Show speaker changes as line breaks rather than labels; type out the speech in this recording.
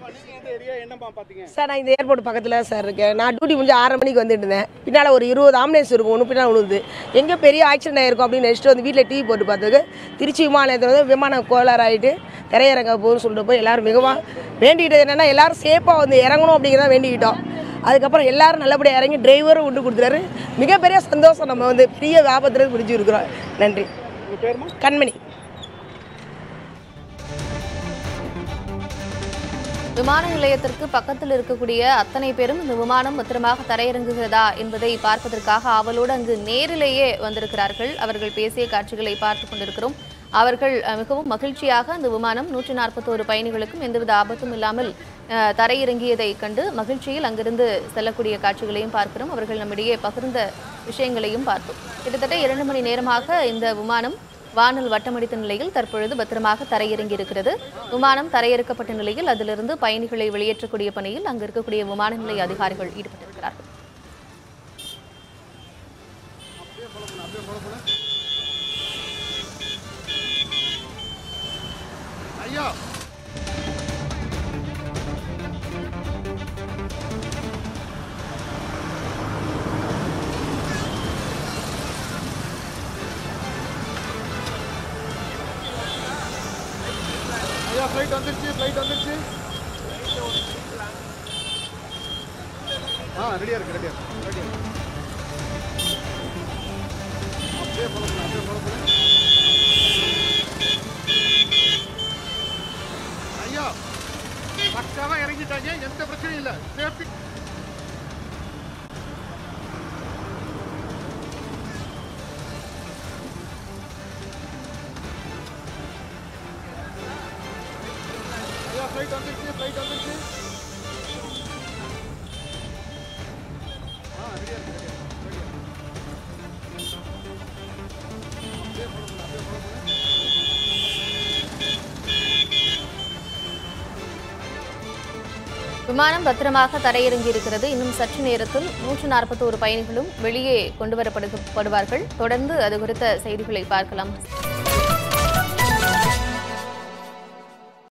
நீங்க எந்த ஏரியா என்னப்பா பாத்தீங்க
சார் நான் இந்த ஏர்போர்ட் பக்கத்தில் சார் இருக்கேன் நான் டியூட்டி முடிஞ்சு ஆறரை மணிக்கு வந்துட்டு இருந்தேன் பின்னால் ஒரு இருபது ஆம்புலன்ஸ் இருக்கும் ஒன்று பின்னால் விழுது எங்கே பெரிய ஆக்சிடென்ட் ஆயிருக்கும் அப்படின்னு நினச்சிட்டு வந்து வீட்டில் டிவி போட்டு பார்த்ததுக்கு திருச்சி விமான நிலையத்தில் வந்து விமானம் கோளாறு ஆகிட்டு திரையிறங்க போகுதுன்னு சொல்லிட்டு போய் எல்லாரும் மிகவும் வேண்டிக்கிட்டது என்னென்னா எல்லாரும் சேஃபாக வந்து இறங்கணும் அப்படிங்கிறத வேண்டிக்கிட்டோம் அதுக்கப்புறம் எல்லாரும் நல்லபடியாக இறங்கி டிரைவரும் விட்டு கொடுத்துறாரு மிகப்பெரிய சந்தோஷம் நம்ம வந்து பெரிய ஆபத்துலேருந்து பிடிச்சி இருக்கிறோம் நன்றி
உங்க பேருமா
கண்மணி
விமான நிலையத்திற்கு பக்கத்தில் இருக்கக்கூடிய அத்தனை பேரும் இந்த விமானம் பத்திரமாக தரையிறங்குகிறதா என்பதை பார்ப்பதற்காக ஆவலோடு அங்கு நேரிலேயே வந்திருக்கிறார்கள் அவர்கள் பேசிய காட்சிகளை பார்த்து கொண்டிருக்கிறோம் அவர்கள் அஹ், மிகவும் மகிழ்ச்சியாக அந்த விமானம் நூற்றி நாற்பத்தோரு பயணிகளுக்கும் எந்தவித ஆபத்தும் இல்லாமல் அஹ், தரையிறங்கியதை கண்டு மகிழ்ச்சியில் அங்கிருந்து செல்லக்கூடிய காட்சிகளையும் பார்க்கிறோம் அவர்கள் நம்மிடையே பகிர்ந்த விஷயங்களையும் பார்த்தோம் கிட்டத்தட்ட இரண்டு மணி நேரமாக இந்த விமானம் வானில் வட்டமடித்த நிலையில் தற்பொழுது பத்திரமாக தரையிறங்கி இருக்கிறது விமானம் தரையிறக்கப்பட்ட நிலையில் அதிலிருந்து பயணிகளை வெளியேற்றக்கூடிய பணியில் அங்கு இருக்கக்கூடிய விமான நிலைய அதிகாரிகள் ஈடுபட்டிருக்கிறார்கள்
ஐயா ஐயா ஃப்ளைட் வந்துருச்சு ஃப்ளைட் வந்துருச்சு ஆ ரெடியா இருக்கு ரெடியா இருக்கு ரெடியா இருக்கு அப்படியே ஃபாலோ பண்ணு அப்படியே ஃபாலோ பண்ணு ஐயா பக்காவா இறங்கிட்டாங்க எந்த பிரச்சனையும் இல்லை சேஃப்டி ஐயா ஃப்ளைட் வந்துருச்சு ஃப்ளைட் வந்துருச்சு ஆ ரெடியா இருக்கு ரெடியா இருக்கு ரெடியா அப்படியே ஃபாலோ பண்ணு அப்படியே ஃபாலோ பண்ணு
விமானம் பத்திரமாக தரையிறங்கி இருக்கிறது இன்னும் சற்று நேரத்தில் நூற்று நாற்பத்தோரு பயணிகளும் வெளியே கொண்டு வரப்படுவார்கள் தொடர்ந்து அது குறித்த செய்திகளை பார்க்கலாம்